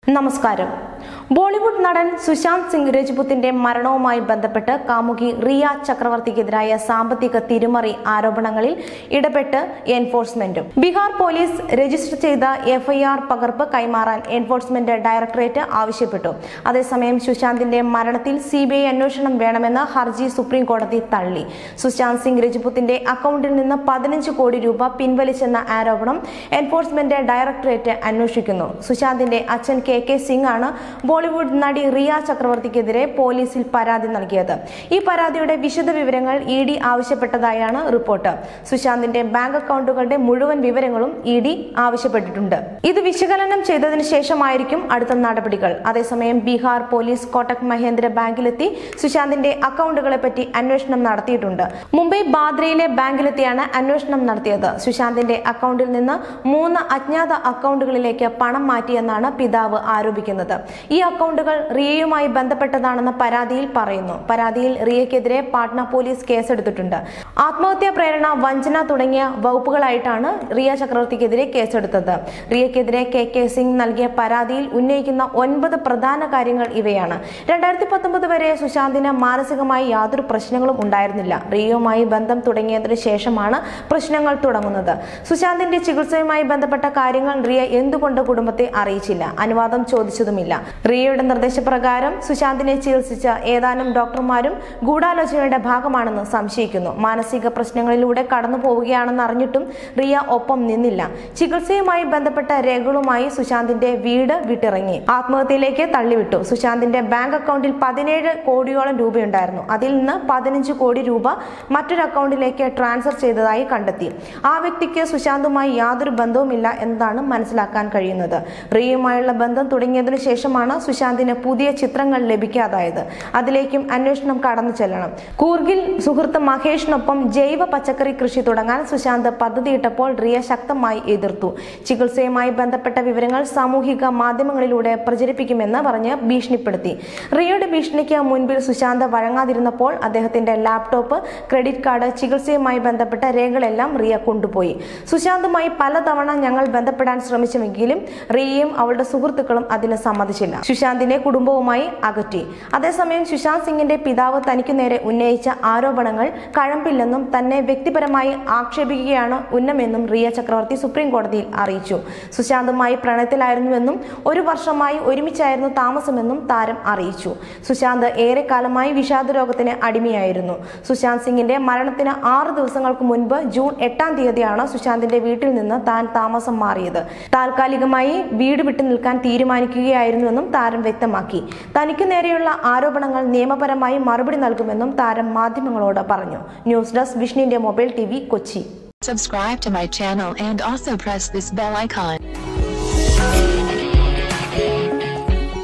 നമസ്കാരം ബോളിവുഡ് നടൻ സുശാന്ത് സിംഗ് രജ്പുത്തിന്റെ മരണവുമായി ബന്ധപ്പെട്ട് കാമുകി റിയ ചക്രവർത്തിക്കെതിരായ സാമ്പത്തിക തിരിമറി ആരോപണങ്ങളിൽ ഇടപെട്ട് എൻഫോഴ്സ്മെന്റും ബീഹാർ പോലീസ് രജിസ്റ്റർ ചെയ്ത എഫ്ഐആർ പകർപ്പ് കൈമാറാൻ എൻഫോഴ്സ്മെന്റ് ഡയറക്ടറേറ്റ് ആവശ്യപ്പെട്ടു അതേസമയം സുശാന്തിന്റെ മരണത്തിൽ സിബിഐ അന്വേഷണം വേണമെന്ന് ഹർജി സുപ്രീം കോടതി തള്ളി സുശാന്ത് സിംഗ് രജ്പുത്തിന്റെ അക്കൗണ്ടിൽ നിന്ന് പതിനഞ്ച് കോടി രൂപ പിൻവലിച്ചെന്ന ആരോപണം എൻഫോഴ്സ്മെന്റ് ഡയറക്ടറേറ്റ് അന്വേഷിക്കുന്നു സുശാന്തിന്റെ അച്ഛൻ കെ കെ സിംഗ് ആണ് ബോളിവുഡ് നടി റിയ ചക്രവർത്തിക്കെതിരെ പോലീസിൽ പരാതി നൽകിയത് ഈ പരാതിയുടെ വിശദ വിവരങ്ങൾ ഇ ഡി ആവശ്യപ്പെട്ടതായാണ് റിപ്പോർട്ട് സുശാന്തിന്റെ ബാങ്ക് അക്കൗണ്ടുകളുടെ മുഴുവൻ വിവരങ്ങളും ഇ ഡി ആവശ്യപ്പെട്ടിട്ടുണ്ട് ഇത് വിശകലനം ചെയ്തതിനു ശേഷമായിരിക്കും അടുത്ത നടപടികൾ അതേസമയം ബീഹാർ പോലീസ് കോട്ടക് മഹേന്ദ്ര ബാങ്കിലെത്തി സുശാന്തിന്റെ അക്കൗണ്ടുകളെ പറ്റി അന്വേഷണം നടത്തിയിട്ടുണ്ട് മുംബൈ ബാദ്രയിലെ ബാങ്കിലെത്തിയാണ് അന്വേഷണം നടത്തിയത് സുശാന്തിന്റെ അക്കൗണ്ടിൽ നിന്ന് മൂന്ന് അജ്ഞാത അക്കൗണ്ടുകളിലേക്ക് പണം മാറ്റിയെന്നാണ് പിതാവ് ആരോപിക്കുന്നത് ഈ അക്കൗണ്ടുകൾ റിയയുമായി ബന്ധപ്പെട്ടതാണെന്ന് പരാതിയിൽ പറയുന്നു പരാതിയിൽ റിയയ്ക്കെതിരെ പാട്ന പോലീസ് കേസെടുത്തിട്ടുണ്ട് ആത്മഹത്യാ പ്രേരണ വഞ്ചന തുടങ്ങിയ വകുപ്പുകളായിട്ടാണ് റിയ ചക്രവർത്തിക്കെതിരെ കേസെടുത്തത് റിയയ്ക്കെതിരെ കെ കെ സിംഗ് നൽകിയ പരാതിയിൽ ഉന്നയിക്കുന്ന ഒൻപത് പ്രധാന കാര്യങ്ങൾ ഇവയാണ് രണ്ടായിരത്തി പത്തൊമ്പത് വരെ സുശാന്തിന് മാനസികമായി യാതൊരു പ്രശ്നങ്ങളും ഉണ്ടായിരുന്നില്ല റിയയുമായി ബന്ധം തുടങ്ങിയതിനു ശേഷമാണ് പ്രശ്നങ്ങൾ തുടങ്ങുന്നത് സുശാന്തിന്റെ ചികിത്സയുമായി ബന്ധപ്പെട്ട കാര്യങ്ങൾ റിയ എന്തുകൊണ്ട് കുടുംബത്തെ അറിയിച്ചില്ല അനുവാദം ചോദിച്ചതുമില്ല റിയയുടെ നിർദ്ദേശപ്രകാരം സുശാന്തിനെ ചികിത്സിച്ച ഏതാനും ഡോക്ടർമാരും ഗൂഢാലോചനയുടെ ഭാഗമാണെന്ന് സംശയിക്കുന്നു മാനസിക പ്രശ്നങ്ങളിലൂടെ കടന്നു പോവുകയാണെന്ന് അറിഞ്ഞിട്ടും റിയ ഒപ്പം നിന്നില്ല ചികിത്സയുമായി ബന്ധപ്പെട്ട രേഖകളുമായി സുശാന്തിന്റെ വീട് വിട്ടിറങ്ങി ആത്മഹത്യയിലേക്ക് തള്ളിവിട്ടു സുശാന്തിന്റെ ബാങ്ക് അക്കൗണ്ടിൽ പതിനേഴ് കോടിയോളം രൂപയുണ്ടായിരുന്നു അതിൽ നിന്ന് പതിനഞ്ച് കോടി രൂപ മറ്റൊരു അക്കൗണ്ടിലേക്ക് ട്രാൻസ്ഫർ ചെയ്തതായി കണ്ടെത്തി ആ വ്യക്തിക്ക് സുശാന്തുമായി യാതൊരു ബന്ധവുമില്ല എന്നതാണ് മനസ്സിലാക്കാൻ കഴിയുന്നത് റിയയുമായുള്ള ബന്ധം തുടങ്ങിയതിനു ശേഷമാണ് സുശാന്തിന് പുതിയ ചിത്രങ്ങൾ ലഭിക്കാതായത് അതിലേക്കും അന്വേഷണം കടന്നു ചെല്ലണം കൂർഗിൽ സുഹൃത്ത് മഹേഷിനൊപ്പം ജൈവ പച്ചക്കറി കൃഷി തുടങ്ങാൻ സുശാന്ത് പദ്ധതിയിട്ടപ്പോൾ റിയ ശക്തമായി എതിർത്തു ചികിത്സയുമായി ബന്ധപ്പെട്ട വിവരങ്ങൾ സാമൂഹിക മാധ്യമങ്ങളിലൂടെ പ്രചരിപ്പിക്കുമെന്ന് പറഞ്ഞ് ഭീഷണിപ്പെടുത്തി റിയയുടെ ഭീഷണിക്ക് മുൻപിൽ സുശാന്ത് വഴങ്ങാതിരുന്നപ്പോൾ അദ്ദേഹത്തിന്റെ ലാപ്ടോപ്പ് ക്രെഡിറ്റ് കാർഡ് ചികിത്സയുമായി ബന്ധപ്പെട്ട രേഖകളെല്ലാം റിയ കൊണ്ടുപോയി സുശാന്തുമായി പലതവണ ഞങ്ങൾ ബന്ധപ്പെടാൻ ശ്രമിച്ചുവെങ്കിലും റിയയും അവളുടെ സുഹൃത്തുക്കളും അതിന് സമ്മതിച്ചില്ല സുശാന്തിനെ കുടുംബവുമായി അകറ്റി അതേസമയം സുശാന്ത് സിംഗിന്റെ പിതാവ് തനിക്കു നേരെ ഉന്നയിച്ച ആരോപണങ്ങൾ കഴമ്പില്ലെന്നും തന്നെ വ്യക്തിപരമായി ആക്ഷേപിക്കുകയാണ് ഉന്നമെന്നും റിയ ചക്രവർത്തി സുപ്രീം കോടതിയിൽ അറിയിച്ചു സുശാന്തുമായി പ്രണയത്തിലായിരുന്നുവെന്നും ഒരു വർഷമായി ഒരുമിച്ചായിരുന്നു താമസമെന്നും താരം അറിയിച്ചു സുശാന്ത് ഏറെക്കാലമായി വിഷാദ രോഗത്തിന് അടിമയായിരുന്നു സുശാന്ത് സിംഗിന്റെ മരണത്തിന് ആറ് ദിവസങ്ങൾക്ക് മുൻപ് ജൂൺ എട്ടാം തീയതിയാണ് സുശാന്തിന്റെ വീട്ടിൽ നിന്ന് താൻ താമസം മാറിയത് താൽക്കാലികമായി വീട് വിട്ടു നിൽക്കാൻ തീരുമാനിക്കുകയായിരുന്നുവെന്നും താരം വ്യക്തമാക്കി തനിക്കു നേരെയുള്ള ആരോപണങ്ങൾ നിയമപരമായി മറുപടി നൽകുമെന്നും താരം മാധ്യമങ്ങളോട് പറഞ്ഞു ന്യൂസ് ഡെസ്ക് വിഷ്ണുവിന്റെ mobile T Kochi Subscribe to my channel and also press this bell icon.